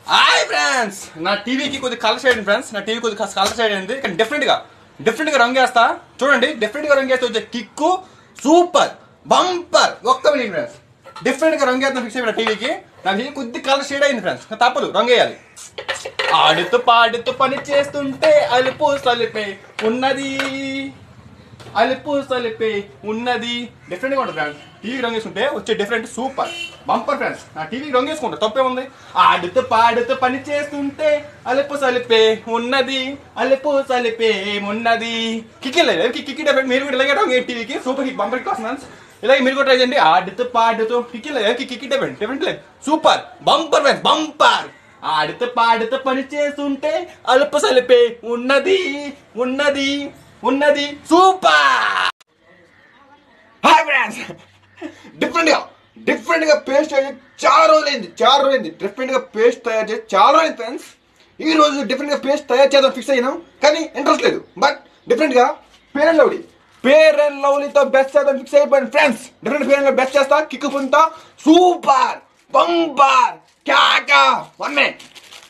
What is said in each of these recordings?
hi friends నా టీవీకి కొద్ది కలర్ షేడ్ ఫ్రెండ్స్ నా టీవీ కొద్ది కలర్ షేడ్ అయింది కానీ డిఫరెంట్ గా డిఫరెంట్ గా రంగు వేస్తా చూడండి డిఫరెంట్ గా రంగు వేస్తే వచ్చే కిక్కు సూపర్ బంపర్ ఒక్క మినిట్ ఫ్రెండ్స్ డిఫరెంట్ గా రంగు వేస్తాను ఫిక్స్ అయిపోయిన టీవీకి నా టీవీ కొద్ది కలర్ షేడ్ అయింది ఫ్రెండ్స్ తప్పదు రంగు వేయాలి ఆడుతూ పాడుతూ పని చేస్తుంటే అలుపు సలిపే ఉన్నది అలుపు సలిపే ఉన్నది డిఫరెంట్ గా ఉంటుంది ఫ్రెండ్స్ టీవీ రంగు వేసుకుంటే వచ్చే డిఫరెంట్ సూపర్ బంపర్ ఫ్రెండ్స్ నా టీవీ రంగు వేసుకుంటా తప్పే ఉంది ఆడుతూ పాడుతూ పని చేస్తుంటే అలుపు సలిపే ఉన్నది అలుపు సలిపే ఉన్నది కిక్కి లేదు కిక్కి డిఫరెంట్ మీరు కూడా ఇలాగే రంగు టీవీకి సూపర్ కిక్ బంపర్ కిక్ వస్తుంది ఇలాగే మీరు కూడా ట్రై చేయండి ఆడుతూ పాడుతూ కిక్కి లేదు కిక్కి డిఫరెంట్ డిఫరెంట్ లేదు సూపర్ బంపర్ ఫ్రెండ్స్ బంపర్ ఆడుతూ పాడుతూ పని చేస్తుంటే అలుపు సలిపే ఉన్నది ఉన్నది ఉన్నది సూపర్ హాయ్ ఫ్రెండ్స్ డిఫరెంట్ గా డిఫరెంట్ గా పేస్ట్ చేసి చాలా రోజులైంది చాలా రోజులైంది డిఫరెంట్ గా పేస్ట్ తయారు చేసి చాలా రోజులైంది ఫ్రెండ్స్ ఈ రోజు డిఫరెంట్ గా పేస్ట్ తయారు చేద్దాం ఫిక్స్ అయినాం కానీ ఇంట్రెస్ట్ లేదు బట్ డిఫరెంట్ గా పేర్ అండ్ లవ్లీ పేర్ అండ్ లవ్లీతో బెస్ట్ చేద్దాం ఫిక్స్ అయిపోయింది friends different Fair and best చేస్తా కిక్ పొందుతా సూపర్ బంపర్ క్యాకా వన్ మినిట్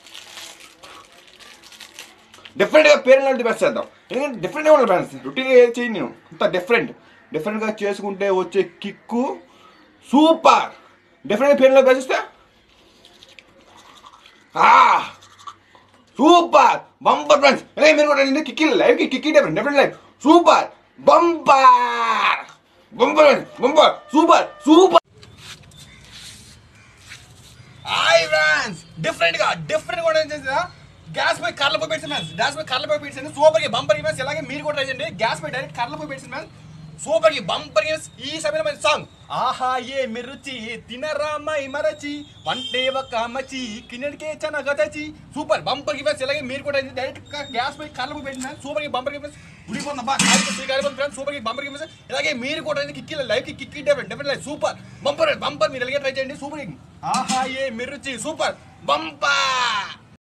డిఫరెంట్ గా పేరు లాంటి బెస్ట్ చేద్దాం ఎందుకంటే డిఫరెంట్గా ఉండాలి ఫ్రెండ్స్ రొటీన్ చేయి నేను అంత డిఫరెంట్ డిఫరెంట్గా చేసుకుంటే వచ్చే కిక్కు సూపర్ డిఫరెంట్ పేరులో బెస్ట్ సూపర్ బంపర్ ఫ్రెండ్స్ అదే మీరు కూడా ఏంటి కిక్కి లైవ్ కి కిక్కి different different life super bumper bumper bumper super super hi friends different గా డిఫరెంట్ కూడా ఏం చేసా గ్యాస్ పై కర్ల పోయి పెట్టిన ఫ్రెండ్స్ గ్యాస్ పై కర్ల పోయి పెట్టిన సూపర్ కి బంపర్ ఫ్రెండ్స్ ఇలాగే మీరు కూడా ట్రై చేయండి గ్యాస్ పై డైరెక్ట్ కర్ల పోయి పెట్టిన ఫ్రెండ్స్ సూపర్ కి బంపర్ ఈ సమయంలో సాంగ్ ఆహా ఏ మిరుచి తినరామై మరచి వంటే ఒక మచి కిన్నడికే చన గదచి సూపర్ బంపర్ కి ఫ్రెండ్స్ ఇలాగే మీరు కూడా డైరెక్ట్ గ్యాస్ పై కర్ల పోయి పెట్టిన సూపర్ కి బంపర్ కి ఫ్రెండ్స్ ఉడిపోతుంది బా ఫ్రెండ్స్ సూపర్ కి బంపర్ కి ఫ్రెండ్స్ ఇలాగే మీరు కూడా కిక్కి లైవ్ కి కిక్కి different different life super bumper bumper మీరు ఇలాగే ట్రై చేయండి సూపర్ ఆహా ఏ మిర్చి సూపర్ బంపర్